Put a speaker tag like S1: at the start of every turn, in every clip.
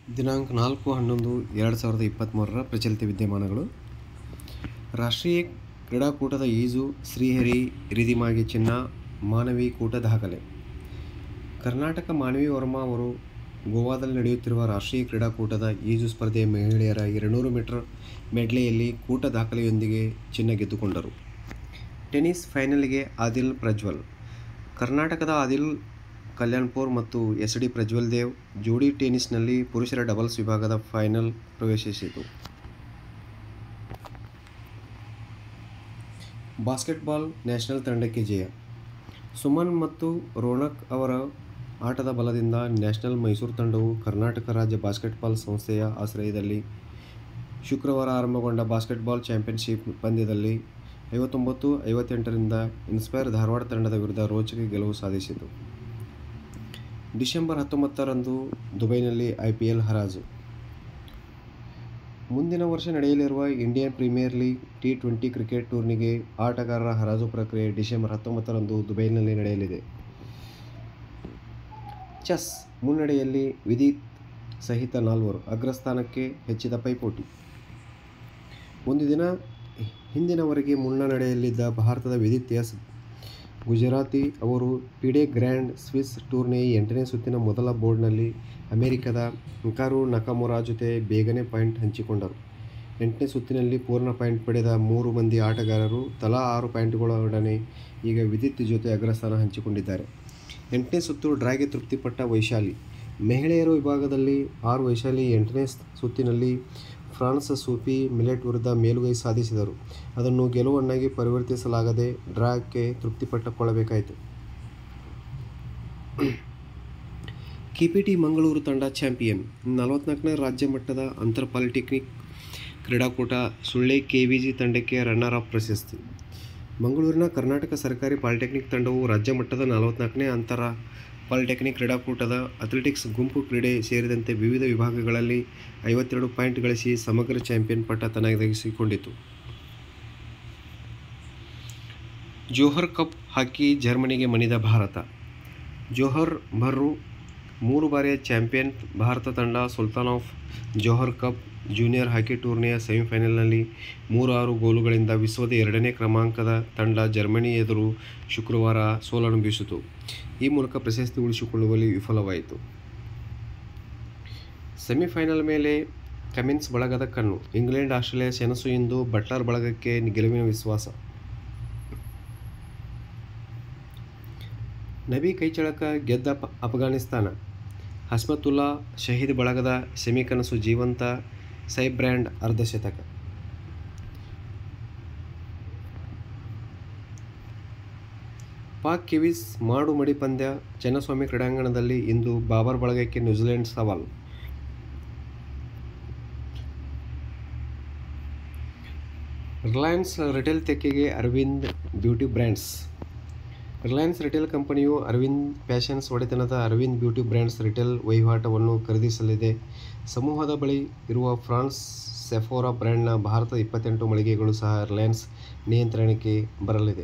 S1: ದಿನಾಂಕ ನಾಲ್ಕು ಹನ್ನೊಂದು ಎರಡು ಸಾವಿರದ ಇಪ್ಪತ್ತ್ಮೂರರ ಪ್ರಚಲಿತ ವಿದ್ಯಮಾನಗಳು ರಾಷ್ಟ್ರೀಯ ಕ್ರೀಡಾಕೂಟದ ಈಜು ಶ್ರೀಹರಿ ರಿದಿಮಾಗೆ ಚಿನ್ನ ಮಾನವಿ ಕೂಟ ದಾಖಲೆ ಕರ್ನಾಟಕ ಮಾನವಿ ವರ್ಮಾ ಅವರು ಗೋವಾದಲ್ಲಿ ನಡೆಯುತ್ತಿರುವ ರಾಷ್ಟ್ರೀಯ ಕ್ರೀಡಾಕೂಟದ ಈಜು ಸ್ಪರ್ಧೆಯ ಮಹಿಳೆಯರ ಎರಡುನೂರು ಮೀಟರ್ ಮೆಡ್ಲೆಯಲ್ಲಿ ಕೂಟ ದಾಖಲೆಯೊಂದಿಗೆ ಚಿನ್ನ ಗೆದ್ದುಕೊಂಡರು ಟೆನ್ನಿಸ್ ಫೈನಲ್ಗೆ ಆದಿಲ್ ಪ್ರಜ್ವಲ್ ಕರ್ನಾಟಕದ ಆದಿಲ್ ಕಲ್ಯಾಣ್ಪುರ್ ಮತ್ತು ಎಸ್ ಡಿ ಪ್ರಜ್ವಲ್ ದೇವ್ ಜೋಡಿ ಟೆನ್ನಿಸ್ನಲ್ಲಿ ಪುರುಷರ ಡಬಲ್ಸ್ ವಿಭಾಗದ ಫೈನಲ್ ಪ್ರವೇಶಿಸಿತು ಬಾಸ್ಕೆಟ್ಬಾಲ್ ನ್ಯಾಷನಲ್ ತಂಡಕ್ಕೆ ಜಯ ಸುಮನ್ ಮತ್ತು ರೋನಕ್ ಅವರ ಆಟದ ಬಲದಿಂದ ನ್ಯಾಷನಲ್ ಮೈಸೂರು ತಂಡವು ಕರ್ನಾಟಕ ರಾಜ್ಯ ಬಾಸ್ಕೆಟ್ಬಾಲ್ ಸಂಸ್ಥೆಯ ಆಶ್ರಯದಲ್ಲಿ ಶುಕ್ರವಾರ ಆರಂಭಗೊಂಡ ಬಾಸ್ಕೆಟ್ಬಾಲ್ ಚಾಂಪಿಯನ್ಶಿಪ್ ಪಂದ್ಯದಲ್ಲಿ ಐವತ್ತೊಂಬತ್ತು ಐವತ್ತೆಂಟರಿಂದ ಇನ್ಸ್ಪೈರ್ ಧಾರವಾಡ ತಂಡದ ವಿರುದ್ಧ ರೋಚಕ ಗೆಲುವು ಸಾಧಿಸಿತು ಡಿಸೆಂಬರ್ ಹತ್ತೊಂಬತ್ತರಂದು ದುಬೈನಲ್ಲಿ ಐ ಪಿ ಎಲ್ ಹರಾಜು ಮುಂದಿನ ವರ್ಷ ನಡೆಯಲಿರುವ Indian Premier League T twenty cricket ಟೂರ್ನಿಗೆ ಆಟಗಾರರ ಹರಾಜು ಪ್ರಕ್ರಿಯೆ ಡಿಸೆಂಬರ್ ಹತ್ತೊಂಬತ್ತರಂದು ದುಬೈನಲ್ಲಿ ನಡೆಯಲಿದೆ ಚೆಸ್ ಮುನ್ನಡೆಯಲ್ಲಿ ವಿದಿತ್ ಸಹಿತ ನಾಲ್ವರು ಅಗ್ರಸ್ಥಾನಕ್ಕೆ ಹೆಚ್ಚಿದ ಪೈಪೋಟಿ ಒಂದು ದಿನ ಹಿಂದಿನವರೆಗೆ ಮುನ್ನಡೆಯಲ್ಲಿದ್ದ ಭಾರತದ ವಿದಿತ್ ಎಸ್ ಗುಜರಾತಿ ಅವರು ಪಿಡೆ ಗ್ರ್ಯಾಂಡ್ ಸ್ವಿಸ್ ಟೂರ್ನಿಯ ಎಂಟನೇ ಸುತ್ತಿನ ಮೊದಲ ಬೋರ್ಡ್ನಲ್ಲಿ ಅಮೆರಿಕದ ಮಿಕಾರು ನಕಮುರಾ ಜೊತೆ ಬೇಗನೆ ಪಾಯಿಂಟ್ ಹಂಚಿಕೊಂಡರು ಎಂಟನೇ ಸುತ್ತಿನಲ್ಲಿ ಪೂರ್ಣ ಪಾಯಿಂಟ್ ಪಡೆದ ಮೂರು ಮಂದಿ ಆಟಗಾರರು ತಲಾ ಆರು ಪಾಯಿಂಟ್ಗಳೊಡನೆ ಈಗ ವಿದಿತ್ ಜೊತೆ ಅಗ್ರಸ್ಥಾನ ಹಂಚಿಕೊಂಡಿದ್ದಾರೆ ಎಂಟನೇ ಸುತ್ತು ಡ್ರಾಗೆ ತೃಪ್ತಿಪಟ್ಟ ವೈಶಾಲಿ ಮಹಿಳೆಯರ ವಿಭಾಗದಲ್ಲಿ ಆರು ವೈಶಾಲಿ ಎಂಟನೇ ಸುತ್ತಿನಲ್ಲಿ ಫ್ರಾನ್ಸ್ ಸೂಫಿ ಮಿಲೆಟ್ ವಿರುದ್ಧ ಮೇಲುಗೈ ಸಾಧಿಸಿದರು ಅದನ್ನು ಗೆಲುವನ್ನಾಗಿ ಪರಿವರ್ತಿಸಲಾಗದೆ ಡ್ರಾಕ್ಕೆ ತೃಪ್ತಿಪಟ್ಟುಕೊಳ್ಳಬೇಕಾಯಿತು ಕೆಪಿಟಿ ಮಂಗಳೂರು ತಂಡ ಚಾಂಪಿಯನ್ ನಲವತ್ನಾಲ್ಕನೇ ರಾಜ್ಯ ಮಟ್ಟದ ಅಂತರ್ ಪಾಲಿಟೆಕ್ನಿಕ್ ಕ್ರೀಡಾಕೂಟ ಸುಳ್ಳೆ ಕೆವಿಜಿ ತಂಡಕ್ಕೆ ರನ್ನರ್ ಅಪ್ ಪ್ರಶಸ್ತಿ ಮಂಗಳೂರಿನ ಕರ್ನಾಟಕ ಸರ್ಕಾರಿ ಪಾಲಿಟೆಕ್ನಿಕ್ ತಂಡವು ರಾಜ್ಯ ಮಟ್ಟದ ನಲವತ್ನಾಲ್ಕನೇ ಅಂತರ ಪಾಲಿಟೆಕ್ನಿಕ್ ಕ್ರೀಡಾಕೂಟದ ಅಥ್ಲೆಟಿಕ್ಸ್ ಗುಂಪು ಕ್ರೀಡೆ ಸೇರಿದಂತೆ ವಿವಿಧ ವಿಭಾಗಗಳಲ್ಲಿ ಐವತ್ತೆರಡು ಪಾಯಿಂಟ್ ಗಳಿಸಿ ಸಮಗ್ರ ಚಾಂಪಿಯನ್ ಪಟ್ಟ ತನ್ನದಾಗಿಸಿಕೊಂಡಿತು ಜೋಹರ್ ಕಪ್ ಹಾಕಿ ಜರ್ಮನಿಗೆ ಮಣಿದ ಭಾರತ ಜೋಹರ್ ಬರ್ರು ಮೂರು ಬಾರಿಯ ಚಾಂಪಿಯನ್ ಭಾರತ ತಂಡ Sultan of Johor Cup junior hockey ಟೂರ್ನಿಯ ಸೆಮಿಫೈನಲ್ನಲ್ಲಿ ಮೂರು ಆರು ಗೋಲುಗಳಿಂದ ವಿಶ್ವದ ಎರಡನೇ ಕ್ರಮಾಂಕದ ತಂಡ ಜರ್ಮನಿ ಎದುರು ಶುಕ್ರವಾರ ಸೋಲನುಭವಿಸಿತು ಈ ಮೂಲಕ ಪ್ರಶಸ್ತಿ ಉಳಿಸಿಕೊಳ್ಳುವಲ್ಲಿ ವಿಫಲವಾಯಿತು ಸೆಮಿಫೈನಲ್ ಮೇಲೆ ಕಮಿನ್ಸ್ ಬಳಗದ ಕಣ್ಣು ಇಂಗ್ಲೆಂಡ್ ಆಸ್ಟ್ರೇಲಿಯಾ ಸೆಣಸು ಇಂದು ಬಟ್ಲರ್ ಬಳಗಕ್ಕೆ ಗೆಲುವಿನ ವಿಶ್ವಾಸ ನಬಿ ಕೈಚಳಕ ಗೆದ್ದ ಅಫ್ಘಾನಿಸ್ತಾನ ಹಸ್ಮತುಲ್ಲಾ ಶಹೀದ್ ಬಳಗದ ಸೆಮಿಕನಸು ಜೀವಂತ ಸೈಬ್ ಬ್ರ್ಯಾಂಡ್ ಅರ್ಧಶತಕ ಪಾಕ್ ಕಿವೀಸ್ ಮಾಡು ಮಡಿ ಪಂದ್ಯ ಚೆನ್ನಸ್ವಾಮಿ ಕ್ರೀಡಾಂಗಣದಲ್ಲಿ ಇಂದು ಬಾಬರ್ ಬಳಗಕ್ಕೆ ನ್ಯೂಜಿಲೆಂಡ್ ಸವಾಲು ರಿಲಯನ್ಸ್ ರಿಟೇಲ್ ತೆಕ್ಕೆಗೆ Arvind beauty brands Reliance Retail ಕಂಪನಿಯು ಅರವಿಂದ್ ಫ್ಯಾಷನ್ಸ್ ಒಡೆತನದ ಅರವಿಂದ್ ಬ್ಯೂಟಿ ಬ್ರ್ಯಾಂಡ್ಸ್ ರಿಟೇಲ್ ವಹಿವಾಟವನ್ನು ಖರೀದಿಸಲಿದೆ ಸಮೂಹದ ಬಳಿ ಇರುವ ಫ್ರಾನ್ಸ್ ಸೆಫೋರಾ ಬ್ರ್ಯಾಂಡ್ನ ಭಾರತದ ಇಪ್ಪತ್ತೆಂಟು ಮಳಿಗೆಗಳು ಸಹ ರಿಲಯನ್ಸ್ ನಿಯಂತ್ರಣಕ್ಕೆ ಬರಲಿದೆ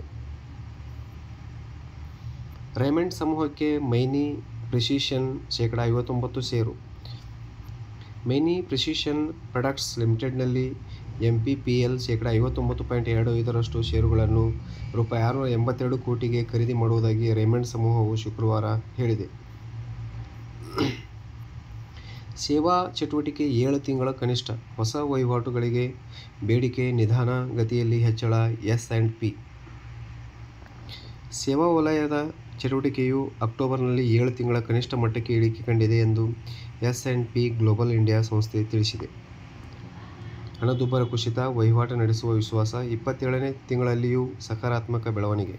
S1: ರೇಮಂಡ್ ಸಮೂಹಕ್ಕೆ ಮೈನಿ ಪ್ರಿಸಿಷನ್ ಶೇಕಡ ಐವತ್ತೊಂಬತ್ತು ಷೇರು ಮೈನಿ ಪ್ರಿಸಿಷನ್ ಪ್ರಾಡಕ್ಟ್ಸ್ ಲಿಮಿಟೆಡ್ನಲ್ಲಿ ಎಂ ಪಿ ಪಿ ಎಲ್ ಶೇಕಡ ಐವತ್ತೊಂಬತ್ತು ಪಾಯಿಂಟ್ ಎರಡು ಐದರಷ್ಟು ಷೇರುಗಳನ್ನು ರೂಪಾಯಿ ಆರುನೂರ ಎಂಬತ್ತೆರಡು ಕೋಟಿಗೆ ಖರೀದಿ ಮಾಡುವುದಾಗಿ ರೇಮಂಡ್ ಸಮೂಹವು ಶುಕ್ರವಾರ ಹೇಳಿದೆ ಸೇವಾ ಚಟುವಟಿಕೆ ಏಳು ತಿಂಗಳ ಕನಿಷ್ಠ ಹೊಸ ವಹಿವಾಟುಗಳಿಗೆ ಬೇಡಿಕೆ ನಿಧಾನ ಗತಿಯಲ್ಲಿ ಹೆಚ್ಚಳ ಎಸ್ ಆ್ಯಂಡ್ ಪಿ ಸೇವಾ ವಲಯದ ಚಟುವಟಿಕೆಯು ಅಕ್ಟೋಬರ್ನಲ್ಲಿ ಏಳು ತಿಂಗಳ ಕನಿಷ್ಠ ಮಟ್ಟಕ್ಕೆ ಇಳಿಕೆ ಕಂಡಿದೆ ಎಂದು S and P Global India ಸಂಸ್ಥೆ ತಿಳಿಸಿದೆ ಹಣದುಬ್ಬರ ಕುಸಿತ ವಹಿವಾಟು ನಡೆಸುವ ವಿಶ್ವಾಸ ಇಪ್ಪತ್ತೇಳನೇ ತಿಂಗಳಲ್ಲಿಯೂ ಸಕಾರಾತ್ಮಕ ಬೆಳವಣಿಗೆ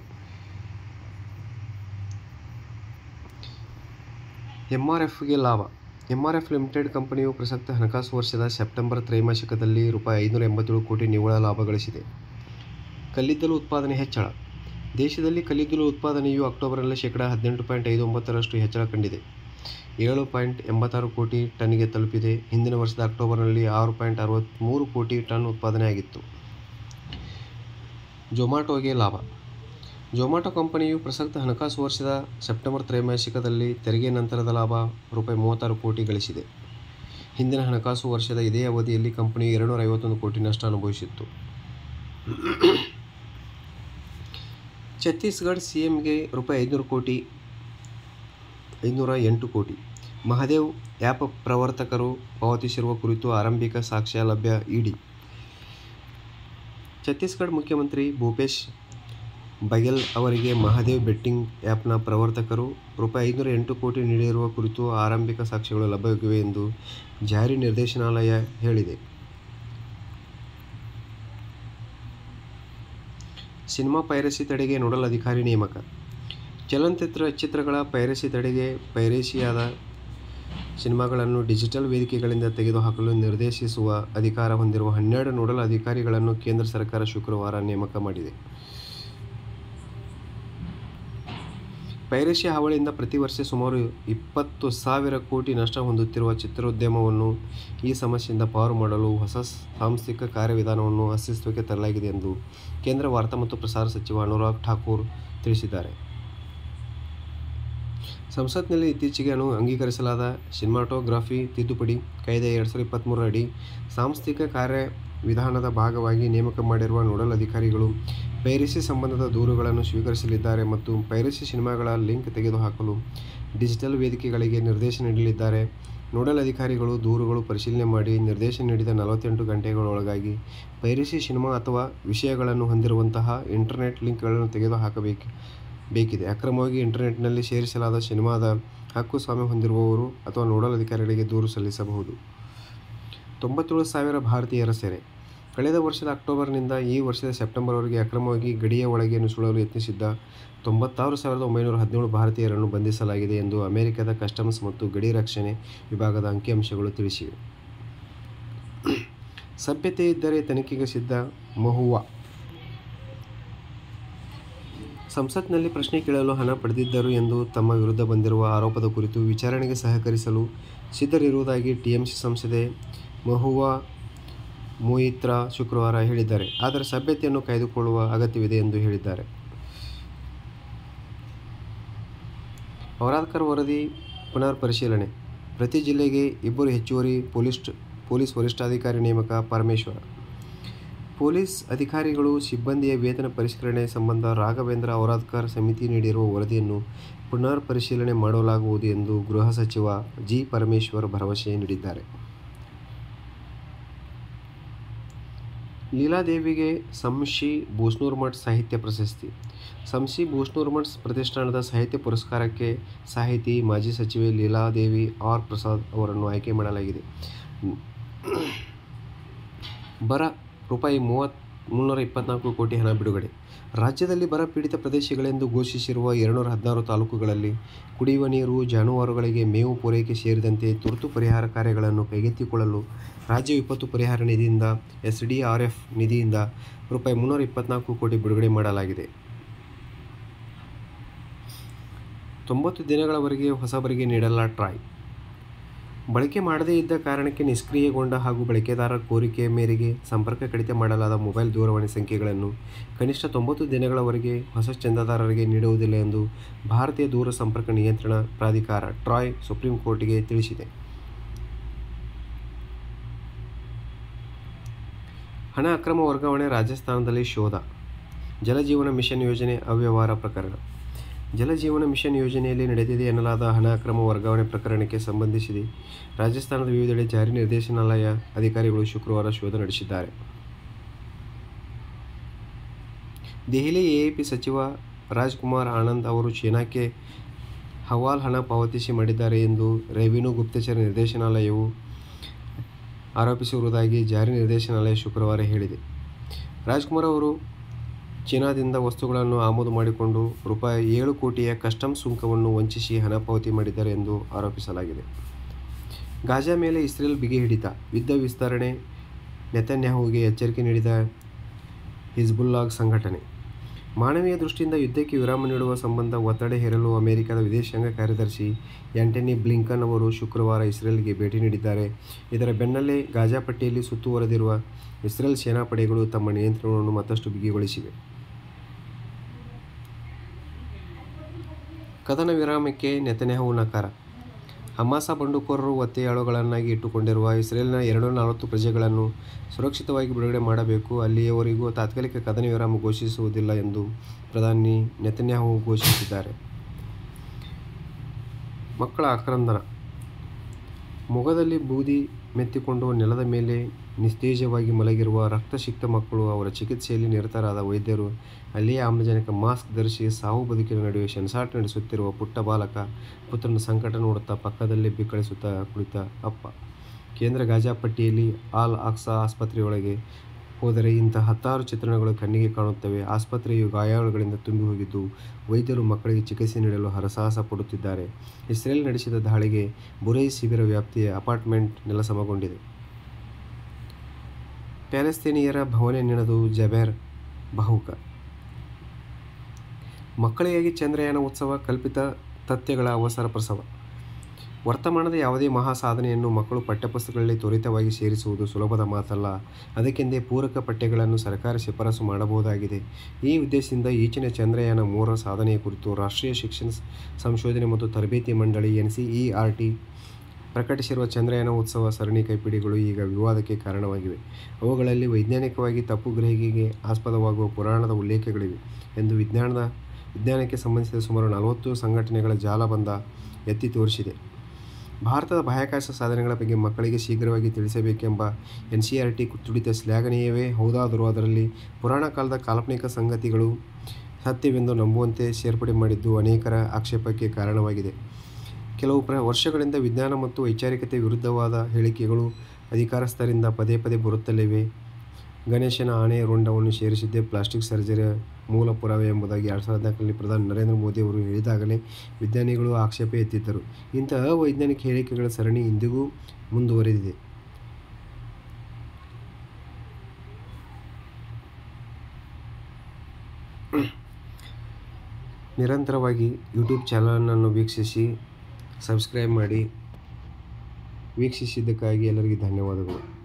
S1: ಎಂಆರ್ಎಫ್ಗೆ ಲಾಭ ಎಂಆರ್ಎಫ್ ಲಿಮಿಟೆಡ್ ಕಂಪನಿಯು ಪ್ರಸಕ್ತ ಹಣಕಾಸು ವರ್ಷದ ಸೆಪ್ಟೆಂಬರ್ ತ್ರೈಮಾಸಿಕದಲ್ಲಿ ರೂಪಾಯಿ ಐನೂರ ಎಂಬತ್ತೇಳು ಕೋಟಿ ನಿವ್ವಳ ಲಾಭ ಗಳಿಸಿದೆ ಕಲ್ಲಿದ್ದಲು ಉತ್ಪಾದನೆ ಹೆಚ್ಚಳ ದೇಶದಲ್ಲಿ ಕಲ್ಲಿದ್ದಲು ಉತ್ಪಾದನೆಯು ಅಕ್ಟೋಬರ್ನಲ್ಲಿ ಶೇಕಡ ಹದಿನೆಂಟು ಪಾಯಿಂಟ್ ಐದು ಒಂಬತ್ತರಷ್ಟು ಹೆಚ್ಚಳ ಕಂಡಿದೆ ಏಳು ಪಾಯಿಂಟ್ ಎಂಬತ್ತಾರು ಕೋಟಿ ಟನ್ಗೆ ತಲುಪಿದೆ ಹಿಂದಿನ ವರ್ಷದ ಅಕ್ಟೋಬರ್ನಲ್ಲಿ ಆರು ಪಾಯಿಂಟ್ ಅರವತ್ತ್ಮೂರು ಕೋಟಿ ಟನ್ ಉತ್ಪಾದನೆಯಾಗಿತ್ತು ಜೊಮ್ಯಾಟೊಗೆ ಲಾಭ ಜೊಮ್ಯಾಟೊ ಕಂಪನಿಯು ಪ್ರಸಕ್ತ ಹಣಕಾಸು ವರ್ಷದ ಸೆಪ್ಟೆಂಬರ್ ತ್ರೈಮಾಸಿಕದಲ್ಲಿ ತೆರಿಗೆ ನಂತರದ ಲಾಭ ರೂಪಾಯಿ ಮೂವತ್ತಾರು ಕೋಟಿ ಗಳಿಸಿದೆ ಹಿಂದಿನ ಹಣಕಾಸು ವರ್ಷದ ಇದೇ ಅವಧಿಯಲ್ಲಿ ಕಂಪನಿಯು ಎರಡುನೂರ ಐವತ್ತೊಂದು ಕೋಟಿ ನಷ್ಟ ಅನುಭವಿಸಿತ್ತು ಛತ್ತೀಸ್ಗಢ ಸಿಎಂಗೆ ರೂಪಾಯಿ ಐದುನೂರು ಕೋಟಿ ಐದುನೂರ ಎಂಟು ಕೋಟಿ ಮಹದೇವ್ ಆ್ಯಪ್ ಪ್ರವರ್ತಕರು ಪಾವತಿಸಿರುವ ಕುರಿತು ಆರಂಭಿಕ ಸಾಕ್ಷ್ಯ ಲಭ್ಯ ಇಡಿ ಛತ್ತೀಸ್ಗಢ ಮುಖ್ಯಮಂತ್ರಿ ಭೂಪೇಶ್ ಬಘೆಲ್ ಅವರಿಗೆ ಮಹಾದೇವ್ ಬೆಟ್ಟಿಂಗ್ ಆ್ಯಪ್ನ ಪ್ರವರ್ತಕರು ರೂಪಾಯಿ ಐದುನೂರ ಎಂಟು ಕೋಟಿ ನೀಡಿರುವ ಕುರಿತು ಆರಂಭಿಕ ಸಾಕ್ಷ್ಯಗಳು ಲಭ್ಯವಿವೆ ಎಂದು ಜಾರಿ ನಿರ್ದೇಶನಾಲಯ ಹೇಳಿದೆ ಸಿನಿಮಾ ಪೈರಸಿ ತಡೆಗೆ ನೋಡಲ್ ಅಧಿಕಾರಿ ನೇಮಕ ಚಲನಚಿತ್ರ ಚಿತ್ರಗಳ ಪೈರಸಿ ತಡೆಗೆ ಪೈರೇಸಿಯಾದ ಸಿನಿಮಾಗಳನ್ನು ಡಿಜಿಟಲ್ ವೇದಿಕೆಗಳಿಂದ ತೆಗೆದುಹಾಕಲು ನಿರ್ದೇಶಿಸುವ ಅಧಿಕಾರ ಹೊಂದಿರುವ ಹನ್ನೆರಡು ನೋಡಲ್ ಅಧಿಕಾರಿಗಳನ್ನು ಕೇಂದ್ರ ಸರ್ಕಾರ ಶುಕ್ರವಾರ ನೇಮಕ ಮಾಡಿದೆ ಪೈರೇಸಿ ಹಾವಳಿಯಿಂದ ಪ್ರತಿ ವರ್ಷ ಸುಮಾರು ಇಪ್ಪತ್ತು ಸಾವಿರ ಕೋಟಿ ನಷ್ಟ ಹೊಂದುತ್ತಿರುವ ಚಿತ್ರೋದ್ಯಮವನ್ನು ಈ ಸಮಸ್ಯೆಯಿಂದ ಪಾರು ಮಾಡಲು ಹೊಸ ಸಾಂಸ್ಥಿಕ ಕಾರ್ಯವಿಧಾನವನ್ನು ಅಸ್ತಿತ್ವಕ್ಕೆ ತರಲಾಗಿದೆ ಎಂದು ಕೇಂದ್ರ ವಾರ್ತಾ ಮತ್ತು ಪ್ರಸಾರ ಸಚಿವ ಅನುರಾಗ್ ಠಾಕೂರ್ ತಿಳಿಸಿದ್ದಾರೆ ಸಂಸತ್ನಲ್ಲಿ ಇತ್ತೀಚೆಗೆ ಅನು ಅಂಗೀಕರಿಸಲಾದ ಸಿನಿಮಾಟೋಗ್ರಫಿ ತಿದ್ದುಪಡಿ ಕಾಯ್ದೆ ಎರಡು ಸಾವಿರದ ಇಪ್ಪತ್ತ್ಮೂರರ ಅಡಿ ಸಾಂಸ್ಥಿಕ ಕಾರ್ಯವಿಧಾನದ ಭಾಗವಾಗಿ ನೇಮಕ ಮಾಡಿರುವ ನೋಡಲ್ ಅಧಿಕಾರಿಗಳು ಪೈರಸಿ ಸಂಬಂಧದ ದೂರುಗಳನ್ನು ಸ್ವೀಕರಿಸಲಿದ್ದಾರೆ ಮತ್ತು ಪೈರಸಿ ಸಿನಿಮಾಗಳ ಲಿಂಕ್ ತೆಗೆದುಹಾಕಲು ಡಿಜಿಟಲ್ ವೇದಿಕೆಗಳಿಗೆ ನಿರ್ದೇಶನ ನೀಡಲಿದ್ದಾರೆ ನೋಡಲ್ ಅಧಿಕಾರಿಗಳು ದೂರುಗಳು ಪರಿಶೀಲನೆ ಮಾಡಿ ನಿರ್ದೇಶನ ನೀಡಿದ ನಲವತ್ತೆಂಟು ಗಂಟೆಗಳೊಳಗಾಗಿ ಪೈರಸಿ ಸಿನಿಮಾ ಅಥವಾ ವಿಷಯಗಳನ್ನು ಹೊಂದಿರುವಂತಹ ಇಂಟರ್ನೆಟ್ ಲಿಂಕ್ಗಳನ್ನು ತೆಗೆದುಹಾಕಬೇಕು ಬೇಕಿದೆ ಅಕ್ರಮವಾಗಿ ಇಂಟರ್ನೆಟ್ನಲ್ಲಿ ಸೇರಿಸಲಾದ ಸಿನಿಮಾದ ಹಕ್ಕುಸ್ವಾಮ್ಯ ಹೊಂದಿರುವವರು ಅಥವಾ ನೋಡಲ್ ಅಧಿಕಾರಿಗಳಿಗೆ ದೂರು ಸಲ್ಲಿಸಬಹುದು ತೊಂಬತ್ತೇಳು ಸಾವಿರ ಭಾರತೀಯರ ಸೆರೆ ಕಳೆದ ವರ್ಷದ ಅಕ್ಟೋಬರ್ನಿಂದ ಈ ವರ್ಷದ ಸೆಪ್ಟೆಂಬರ್ವರೆಗೆ ಅಕ್ರಮವಾಗಿ ಗಡಿಯ ಒಳಗೆ ನುಸುಳಲು ಯತ್ನಿಸಿದ್ದ ತೊಂಬತ್ತಾರು ಸಾವಿರದ ಒಂಬೈನೂರ ಹದಿನೇಳು ಭಾರತೀಯರನ್ನು ಬಂಧಿಸಲಾಗಿದೆ ಎಂದು ಅಮೆರಿಕದ ಕಸ್ಟಮ್ಸ್ ಮತ್ತು ಗಡಿ ರಕ್ಷಣೆ ವಿಭಾಗದ ಅಂಕಿಅಂಶಗಳು ತಿಳಿಸಿವೆ ಸಭ್ಯತೆ ಇದ್ದರೆ ತನಿಖೆಗೆ ಸಿದ್ಧ ಮಹುವಾ ಸಂಸತ್ನಲ್ಲಿ ಪ್ರಶ್ನೆ ಕೇಳಲು ಹಣ ಪಡೆದಿದ್ದರು ಎಂದು ತಮ್ಮ ವಿರುದ್ಧ ಬಂದಿರುವ ಆರೋಪದ ಕುರಿತು ವಿಚಾರಣೆಗೆ ಸಹಕರಿಸಲು ಸಿದ್ಧರಿರುವುದಾಗಿ ಟಿಎಂಸಿ ಸಂಸದೆ ಮಹುವಾ ಮೊಯಿತ್ರಾ ಶುಕ್ರವಾರ ಹೇಳಿದ್ದಾರೆ ಆದರೆ ಸಭ್ಯತೆಯನ್ನು ಕಾಯ್ದುಕೊಳ್ಳುವ ಅಗತ್ಯವಿದೆ ಎಂದು ಹೇಳಿದ್ದಾರೆ ಔರಾದ್ಕರ್ ವರದಿ ಪುನರ್ ಪರಿಶೀಲನೆ ಪ್ರತಿ ಜಿಲ್ಲೆಗೆ ಇಬ್ಬರು ಹೆಚ್ಚುವರಿ ಪೊಲೀಸ್ ಪೊಲೀಸ್ ವರಿಷ್ಠಾಧಿಕಾರಿ ನೇಮಕ ಪರಮೇಶ್ವರ ಪೊಲೀಸ್ ಅಧಿಕಾರಿಗಳು ಸಿಬ್ಬಂದಿಯ ವೇತನ ಪರಿಷ್ಕರಣೆ ಸಂಬಂಧ ರಾಘವೇಂದ್ರ ಔರಾದ್ಕರ್ ಸಮಿತಿ ನೀಡಿರುವ ವರದಿಯನ್ನು ಪುನರ್ ಪರಿಶೀಲನೆ ಮಾಡಲಾಗುವುದು ಎಂದು ಗೃಹ ಸಚಿವ ಜಿ ಪರಮೇಶ್ವರ್ ಭರವಸೆ ನೀಡಿದ್ದಾರೆ ಲೀಲಾದೇವಿಗೆ ಸಂಶಿ ಬೂಸ್ನೂರ್ಮಠ್ ಸಾಹಿತ್ಯ ಪ್ರಶಸ್ತಿ ಸಂಶಿ ಬೂಸ್ನೂರ್ಮಠ್ ಪ್ರತಿಷ್ಠಾನದ ಸಾಹಿತ್ಯ ಪುರಸ್ಕಾರಕ್ಕೆ ಸಾಹಿತಿ ಮಾಜಿ ಸಚಿವೆ ಲೀಲಾದೇವಿ ಆರ್ ಪ್ರಸಾದ್ ಅವರನ್ನು ಆಯ್ಕೆ ಮಾಡಲಾಗಿದೆ ಬರ ರೂಪಾಯಿ ಮೂವತ್ತು ಮುನ್ನೂರ ಇಪ್ಪತ್ನಾಲ್ಕು ಕೋಟಿ ಹಣ ಬಿಡುಗಡೆ ರಾಜ್ಯದಲ್ಲಿ ಬರ ಪೀಡಿತ ಪ್ರದೇಶಗಳೆಂದು ಘೋಷಿಸಿರುವ ಎರಡುನೂರ ಹದಿನಾರು ತಾಲೂಕುಗಳಲ್ಲಿ ಕುಡಿಯುವ ನೀರು ಜಾನುವಾರುಗಳಿಗೆ ಮೇವು ಪೂರೈಕೆ ಸೇರಿದಂತೆ ತುರ್ತು ಪರಿಹಾರ ಕಾರ್ಯಗಳನ್ನು ಕೈಗೆತ್ತಿಕೊಳ್ಳಲು ರಾಜ್ಯ ವಿಪತ್ತು ಪರಿಹಾರ ನಿಧಿಯಿಂದ ಎಸ್ಡಿಆರ್ಎಫ್ ನಿಧಿಯಿಂದ ರೂಪಾಯಿ ಮುನ್ನೂರ ಇಪ್ಪತ್ನಾಲ್ಕು ಕೋಟಿ ಬಿಡುಗಡೆ ಮಾಡಲಾಗಿದೆ ತೊಂಬತ್ತು ದಿನಗಳವರೆಗೆ ಹೊಸಬರಿಗೆ ನೀಡಲ್ಲ ಟ್ರಾಯ್ ಬಳಕೆ ಮಾಡದೇ ಇದ್ದ ಕಾರಣಕ್ಕೆ ನಿಷ್ಕ್ರಿಯಗೊಂಡ ಹಾಗೂ ಬಳಕೆದಾರರ ಕೋರಿಕೆಯ ಮೇರೆಗೆ ಸಂಪರ್ಕ ಕಡಿತ ಮಾಡಲಾದ ಮೊಬೈಲ್ ದೂರವಾಣಿ ಸಂಖ್ಯೆಗಳನ್ನು ಕನಿಷ್ಠ ತೊಂಬತ್ತು ದಿನಗಳವರೆಗೆ ಹೊಸ ಚಂದಾದಾರರಿಗೆ ನೀಡುವುದಿಲ್ಲ ಎಂದು ಭಾರತೀಯ ದೂರ ಸಂಪರ್ಕ ನಿಯಂತ್ರಣ ಪ್ರಾಧಿಕಾರ ಟ್ರಾಯ್ ಸುಪ್ರೀಂ ಕೋರ್ಟ್ಗೆ ತಿಳಿಸಿದೆ ಹಣ ಅಕ್ರಮ ವರ್ಗಾವಣೆ ರಾಜಸ್ಥಾನದಲ್ಲಿ ಶೋಧ ಜಲಜೀವನ ಮಿಷನ್ ಯೋಜನೆ ಅವ್ಯವಹಾರ ಪ್ರಕರಣ ಜಲಜೀವನ ಮಿಷನ್ ಯೋಜನೆಯಲ್ಲಿ ನಡೆದಿದೆ ಎನ್ನಲಾದ ಹಣ ಅಕ್ರಮ ವರ್ಗಾವಣೆ ಪ್ರಕರಣಕ್ಕೆ ಸಂಬಂಧಿಸಿ ರಾಜಸ್ಥಾನದ ವಿವಿಧೆಡೆ ಜಾರಿ ನಿರ್ದೇಶನಾಲಯ ಅಧಿಕಾರಿಗಳು ಶುಕ್ರವಾರ ಶೋಧ ನಡೆಸಿದ್ದಾರೆ ದೆಹಲಿ ಎಎಪಿ ಸಚಿವ ರಾಜ್ಕುಮಾರ್ ಆನಂದ್ ಅವರು ಚೀನಾಕ್ಕೆ ಹವಾಲ್ ಹಣ ಪಾವತಿಸಿ ಮಾಡಿದ್ದಾರೆ ಎಂದು ರೆವಿನ್ಯೂ ಗುಪ್ತಚರ ನಿರ್ದೇಶನಾಲಯವು ಆರೋಪಿಸಿರುವುದಾಗಿ ಜಾರಿ ನಿರ್ದೇಶನಾಲಯ ಶುಕ್ರವಾರ ಹೇಳಿದೆ ರಾಜ್ಕುಮಾರ್ ಅವರು ಚೀನಾದಿಂದ ವಸ್ತುಗಳನ್ನು ಆಮದು ಮಾಡಿಕೊಂಡು ರೂಪಾಯಿ ಏಳು ಕೋಟಿಯ ಕಸ್ಟಮ್ಸ್ ಸುಂಕವನ್ನು ವಂಚಿಸಿ ಹಣ ಪಾವತಿ ಮಾಡಿದ್ದಾರೆ ಎಂದು ಆರೋಪಿಸಲಾಗಿದೆ ಗಾಜಾ ಮೇಲೆ ಇಸ್ರೇಲ್ ಬಿಗಿ ಹಿಡಿತ ಯುದ್ಧ ವಿಸ್ತರಣೆ ನೆತನ್ಯಾಹುಗೆ ಎಚ್ಚರಿಕೆ ನೀಡಿದ ಹಿಜ್ಬುಲ್ಲಾಹ್ ಸಂಘಟನೆ ಮಾನವೀಯ ದೃಷ್ಟಿಯಿಂದ ಯುದ್ಧಕ್ಕೆ ವಿರಾಮ ನೀಡುವ ಸಂಬಂಧ ಒತ್ತಡ ಹೇರಲು ಅಮೆರಿಕದ ವಿದೇಶಾಂಗ ಕಾರ್ಯದರ್ಶಿ ಆ್ಯಂಟನಿ ಬ್ಲಿಂಕನ್ ಅವರು ಶುಕ್ರವಾರ ಇಸ್ರೇಲ್ಗೆ ಭೇಟಿ ನೀಡಿದ್ದಾರೆ ಇದರ ಬೆನ್ನಲ್ಲೇ ಗಾಜಾ ಪಟ್ಟಿಯಲ್ಲಿ ಸುತ್ತುವರೆದಿರುವ ಇಸ್ರೇಲ್ ಸೇನಾಪಡೆಗಳು ತಮ್ಮ ನಿಯಂತ್ರಣವನ್ನು ಮತ್ತಷ್ಟು ಬಿಗಿಗೊಳಿಸಿವೆ ಕದನ ವಿರಾಮಕ್ಕೆ ನೆತನ್ಯಾಹು ನಕಾರ ಹಮಾಸ ಬಂಡುಕೋರರು ಒತ್ತೆಯಾಳುಗಳನ್ನಾಗಿ ಇಟ್ಟುಕೊಂಡಿರುವ ಇಸ್ರೇಲ್ನ ಎರಡು ನಲವತ್ತು ಪ್ರಜೆಗಳನ್ನು ಸುರಕ್ಷಿತವಾಗಿ ಬಿಡುಗಡೆ ಮಾಡಬೇಕು ಅಲ್ಲಿಯವರೆಗೂ ತಾತ್ಕಾಲಿಕ ಕದನ ವಿರಾಮ ಘೋಷಿಸುವುದಿಲ್ಲ ಎಂದು ಪ್ರಧಾನಿ ನೆತನ್ಯಾಹು ಘೋಷಿಸಿದ್ದಾರೆ ಮಕ್ಕಳ ಆಕ್ರಂದನ ಮೊಗದಲ್ಲಿ ಬೂದಿ ಮೆತ್ತಿಕೊಂಡು ನೆಲದ ಮೇಲೆ ನಿಸ್ತೇಜವಾಗಿ ಮಲಗಿರುವ ರಕ್ತಸಿಕ್ತ ಮಕ್ಕಳು ಅವರ ಚಿಕಿತ್ಸೆಯಲ್ಲಿ ನಿರತರಾದ ವೈದ್ಯರು ಅಲ್ಲಿಯೇ ಆಮ್ಲಜನಕ ಮಾಸ್ಕ್ ಧರಿಸಿ ಸಾವು ಬದುಕಿನ ನಡುವೆ ಸೆಣಸಾಟ ನಡೆಸುತ್ತಿರುವ ಪುಟ್ಟ ಬಾಲಕ ಪುತ್ರನ ಸಂಕಟ ನೋಡುತ್ತಾ ಪಕ್ಕದಲ್ಲೇ ಬಿಕ್ಕಳಿಸುತ್ತಾ ಕುಳಿತ ಅಪ್ಪ ಕೇಂದ್ರ ಗಾಜಾ ಪಟ್ಟಿಯಲ್ಲಿ ಆಲ್ ಅಕ್ಸಾ ಆಸ್ಪತ್ರೆಯೊಳಗೆ ಹೋದರೆ ಇಂಥ ಹತ್ತಾರು ಚಿತ್ರಣಗಳು ಕಣ್ಣಿಗೆ ಕಾಣುತ್ತವೆ ಆಸ್ಪತ್ರೆಯು ಗಾಯಾಳುಗಳಿಂದ ತುಂಬಿ ಹೋಗಿದ್ದು ವೈದ್ಯರು ಮಕ್ಕಳಿಗೆ ಚಿಕಿತ್ಸೆ ನೀಡಲು ಹರಸಾಹಸ ಪಡುತ್ತಿದ್ದಾರೆ ಇಸ್ರೇಲ್ ನಡೆಸಿದ ದಾಳಿಗೆ ಬುರೈ ಶಿಬಿರ ವ್ಯಾಪ್ತಿಯ ಅಪಾರ್ಟ್ಮೆಂಟ್ ನೆಲಸಮಗೊಂಡಿದೆ ಪ್ಯಾಲೆಸ್ತೇನಿಯರ ಭವನ ನೆನೆದು ಜಬೇರ್ ಬಾಹುಕ ಮಕ್ಕಳಿಗಾಗಿ ಚಂದ್ರಯಾನ ಉತ್ಸವ ಕಲ್ಪಿತ ತಥ್ಯಗಳ ಅವಸರ ಪ್ರಸವ ವರ್ತಮಾನದ ಯಾವುದೇ ಮಹಾ ಸಾಧನೆಯನ್ನು ಮಕ್ಕಳು ಪಠ್ಯಪುಸ್ತಕಗಳಲ್ಲಿ ತ್ವರಿತವಾಗಿ ಸೇರಿಸುವುದು ಸುಲಭದ ಮಾತಲ್ಲ ಅದಕ್ಕೆಂದೇ ಪೂರಕ ಪಠ್ಯಗಳನ್ನು ಸರ್ಕಾರ ಶಿಫಾರಸು ಮಾಡಬಹುದಾಗಿದೆ ಈ ಉದ್ದೇಶದಿಂದ ಈಚಿನ ಚಂದ್ರಯಾನ ಮೂರರ ಸಾಧನೆಯ ಕುರಿತು ರಾಷ್ಟ್ರೀಯ ಶಿಕ್ಷಣ ಸಂಶೋಧನೆ ಮತ್ತು ತರಬೇತಿ ಮಂಡಳಿ N C E R T ಪ್ರಕಟಿಸಿರುವ ಚಂದ್ರಯಾನ ಉತ್ಸವ ಸರಣಿ ಕೈಪಿಡಿಗಳು ಈಗ ವಿವಾದಕ್ಕೆ ಕಾರಣವಾಗಿವೆ ಅವುಗಳಲ್ಲಿ ವೈಜ್ಞಾನಿಕವಾಗಿ ತಪ್ಪು ಗ್ರಹಿಕೆಗೆ ಆಸ್ಪದವಾಗುವ ಪುರಾಣದ ಉಲ್ಲೇಖಗಳಿವೆ ಎಂದು ವಿಜ್ಞಾನದ ವಿಜ್ಞಾನಕ್ಕೆ ಸಂಬಂಧಿಸಿದ ಸುಮಾರು ನಲವತ್ತು ಸಂಘಟನೆಗಳ ಜಾಲಬಂಧ ಎತ್ತಿ ತೋರಿಸಿದೆ ಭಾರತದ ಬಾಹ್ಯಾಕಾಶ ಸಾಧನೆಗಳ ಬಗ್ಗೆ ಮಕ್ಕಳಿಗೆ ಶೀಘ್ರವಾಗಿ ತಿಳಿಸಬೇಕೆಂಬ ಎನ್ ಸಿ ಆರ್ ಟಿ ತುಡಿತ ಶ್ಲಾಘನೀಯವೇ ಹೌದಾದರೂ ಅದರಲ್ಲಿ ಪುರಾಣ ಕಾಲದ ಕಾಲ್ಪನಿಕ ಸಂಗತಿಗಳು ಸತ್ಯವೆಂದು ನಂಬುವಂತೆ ಸೇರ್ಪಡೆ ಮಾಡಿದ್ದು ಅನೇಕರ ಆಕ್ಷೇಪಕ್ಕೆ ಕಾರಣವಾಗಿದೆ ಕೆಲವು ಪ್ರ ವರ್ಷಗಳಿಂದ ವಿಜ್ಞಾನ ಮತ್ತು ವೈಚಾರಿಕತೆ ವಿರುದ್ಧವಾದ ಹೇಳಿಕೆಗಳು ಅಧಿಕಾರಸ್ಥರಿಂದ ಪದೇ ಪದೇ ಬರುತ್ತಲಿವೆ ಗಣೇಶನ ಆಣೆ ರುಂಡವನ್ನು ಸೇರಿಸಿದ್ದೇ ಪ್ಲಾಸ್ಟಿಕ್ ಸರ್ಜರಿಯ ಮೂಲ ಪುರಾವೆ ಎಂಬುದಾಗಿ ಎರಡು ಸಾವಿರದ ಹದಿನಾಲ್ಕರಲ್ಲಿ ಪ್ರಧಾನಿ ನರೇಂದ್ರ ಮೋದಿ ಅವರು ಹೇಳಿದಾಗಲೇ ವಿಜ್ಞಾನಿಗಳು ಆಕ್ಷೇಪ ಎತ್ತಿದ್ದರು ಇಂತಹ ಅವೈಜ್ಞಾನಿಕ ಹೇಳಿಕೆಗಳ ಸರಣಿ ಇಂದಿಗೂ ಮುಂದುವರೆದಿದೆ ನಿರಂತರವಾಗಿ ಯೂಟ್ಯೂಬ್ ಚಾನಲನ್ನು ವೀಕ್ಷಿಸಿ ಸಬ್ಸ್ಕ್ರೈಬ್ ಮಾಡಿ ವೀಕ್ಷಿಸಿದ್ದಕ್ಕಾಗಿ ಎಲ್ಲರಿಗೂ ಧನ್ಯವಾದಗಳು